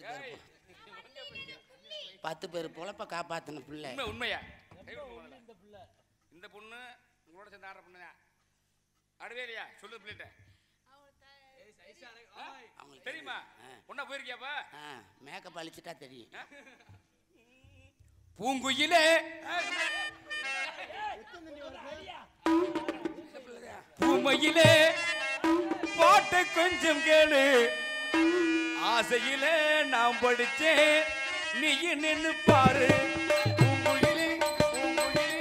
பேர் பத்து பேர் பொழப்ப காப்பாத்தின பிள்ளை உண்மை உண்மையா கை கொடுங்க முதல்ல. இந்த பொண்ணு உங்களோட சேர்ந்து ஆடுற பொண்ணு தான் ஆடவே இல்லையா சொல்லு பிள்ளைகிட்ட அவங்களுக்கு தெரியுமா பொண்ணா போயிருக்கியாப்பா ஆ மேக்கப் அழிச்சிட்டா தெரியும் பூங்குயிலே பூமையிலே பாட்டு கொஞ்சம் கேளு ஆசையிலே நான் படிச்சேன் நீ நின்னு பாரு பூங்குயிலே, பூங்குயிலே,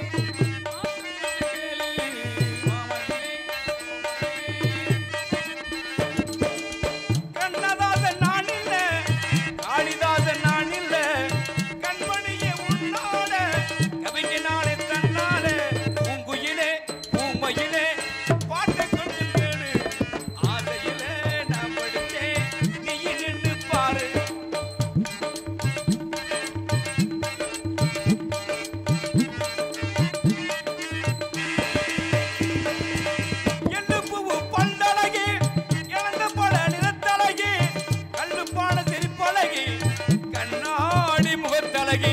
கேளு, மாமயிலே, கண்ணதாசன் நான் இல்ல காளிதாசன் நான் இல்ல கண்மணியே உன்னோட கவிஞனாலே தன்னாலே பூங்குயிலே பூமையிலே பாட்டை கொண்டு கேளு ஆசையிலே நான் படிச்சேன் நீ நின்னு பாரு எள்ளு பூவு பண்டழகி இழந்த பல நிறத்தழகி கல்லு பான சிரிப்பழகி கண்ணாடி முகத்தழகி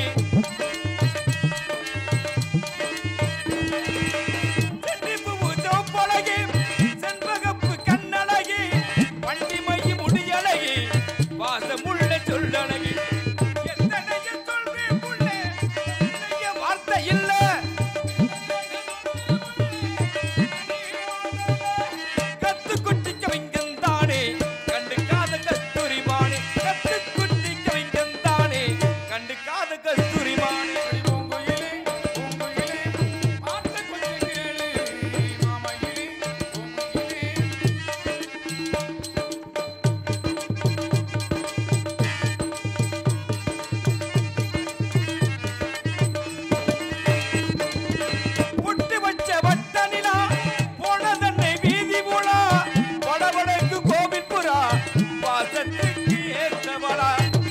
செட்டி பூவு சிவப்பழகி செண்பகப்பு கண்ணழகி வண்டி மைய முடியழகி வாசமுள்ள சொல்லழகி எத்தனைய சொல்வேன் புள்ளே நிறைய வார்த்தை இல்லை கத்து குட்டி கவிங்கந்தானே கண்டு காத கஸ்தூரி மானே கத்து குட்டி கவிங்கந்தானே கண்டு காத கஸ்தூரி மானே பூங்குயிலே பூங்குயிலே பாட்டு கொஞ்சம் கேளு மாமயிலே பூங்குயிலே புட்டு வச்ச வட்ட நிலா போனதன்னை வீதி புலா படபடக்கு கோவில் புறா வாசத்துக்கு ஏற்றவளா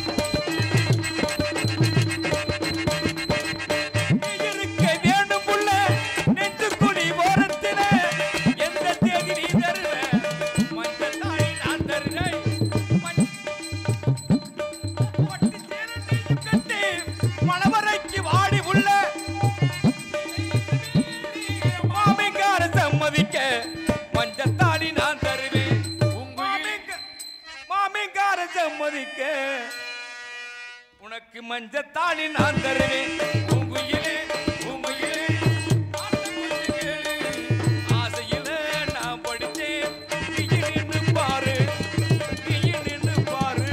நீ இருக்க வேண்டும் புள்ள நெஞ்சுக்குடி ஓரத்திலே எந்த தேதி நீ தருவ மஞ்சள் தாய் நான் தருவேன் பட்டு சேர நீயும் கட்டி மணவரைக்கு வாடி உள்ள மாமிக்கார சம்மதிக்க மஞ்சத்தாடி நான் தருவேன் மாமிக்க- மாமிக்கார சம்மதிக்க உனக்கு மஞ்சத்தாடி நான் தருவேன் பூங்குயிலே பூங்குயிலே பாட்டை கொஞ்சம் கேளு. ஆசையிலே நான் படித்தேன் நீ நின்னு பாரு நீ நின்னு பாரு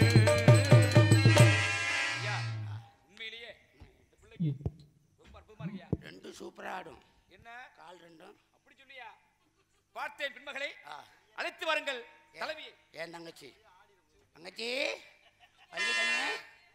ஐயா, உண்மையிலேயே இந்த பிள்ளைக்கு ரொம்ப அற்புதமா இருக்கியா ரெண்டும் சூப்பரா ஆடும் என்ன கால் ரெண்டும் அப்படி சொல்லியா பார்த்தேன் பின்மகளை ஆ அழைத்து வாருங்கள் தலைவி ஏன் தங்கச்சி தங்கச்சி பள்ளி கண்ணு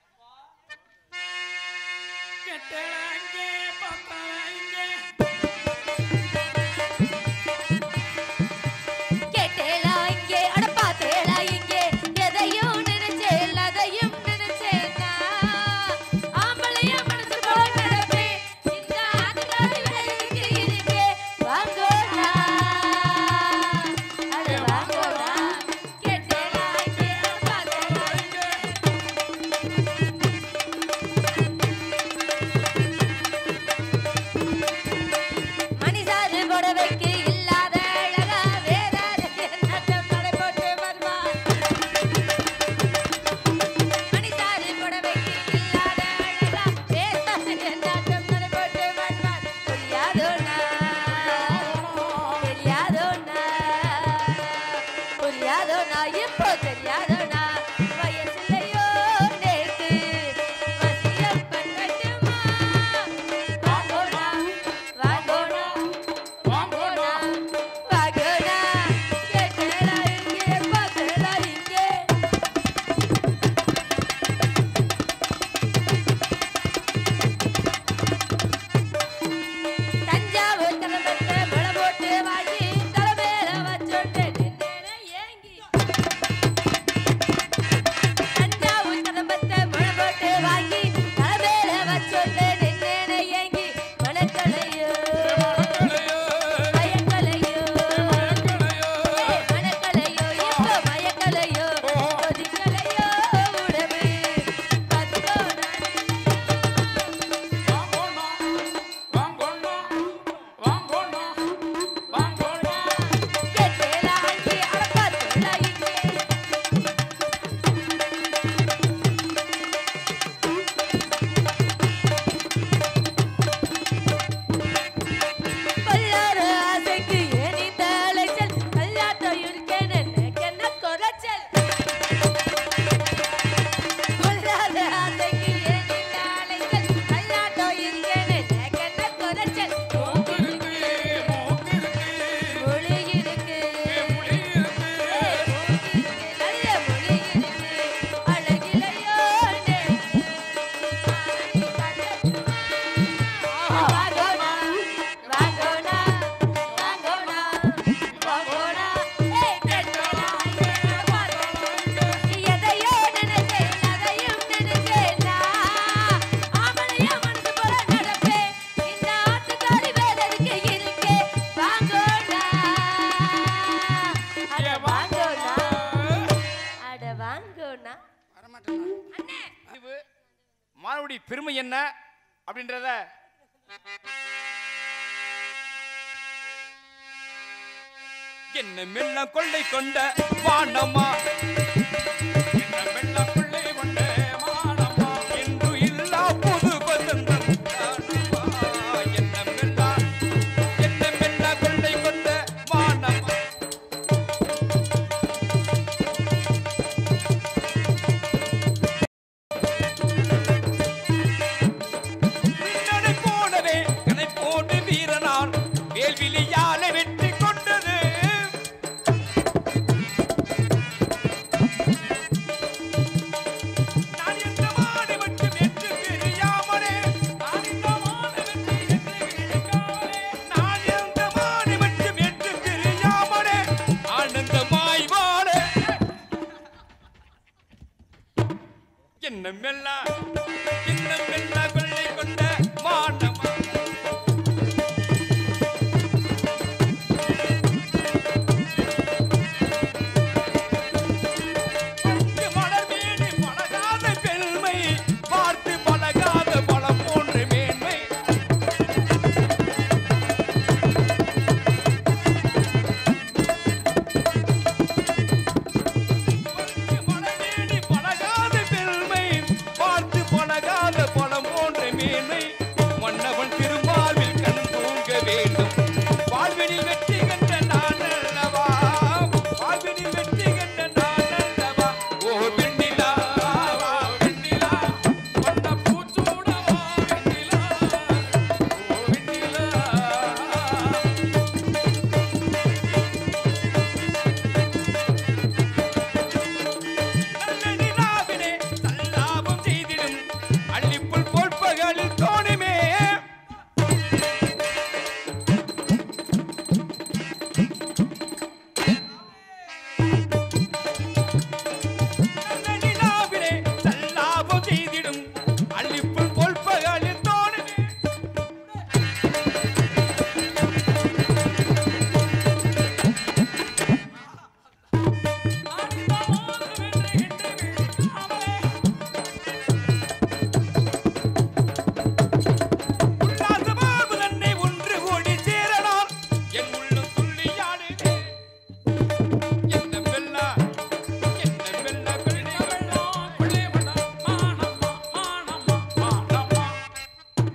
கேட்டேளா இங்கே அட பார்த்தேளா இங்கே எதையும் நினைச்சேன் அதையும் நினைச்சேன் நான். ஆம்பளைய மனசு போல கிடப்பேன். இந்த ஆத்துக்காரி விலைக்கு இருக்கே. வாங்கோடா. அட வாங்கோடா. கேட்டேளா இங்கே அட பார்த்தேளா இங்கே வரமாட்டேன் அண்ணே இது மாணவடி பெருமை என்ன அப்படின்றத என்ன மெல்ல கொள்ளை கொண்ட வானம்மா என்ன மெல்ல கொள்ளை கொண்ட வானம்மா என்று இல்லா புது பசந்தம் தானம்மா. என்ன மெல்ல என்ன மெல்ல கொள்ளை கொண்ட வானம்மா மின்னலை போலவே கனை போட்டு வீரனான் வேல்விழியாலை வெற்றி கொண்டது நான் எந்த மாடு மட்டும் என்று தெரியாமலே நான் இந்த மாடு வெற்றி என்று விழிக்காமலே நான் எந்த மாடு மட்டும் என்று தெரியாமலே ஆனந்தமாய் வாழ என்ன மெல்ல என்ன மெல்ல கொள்ளை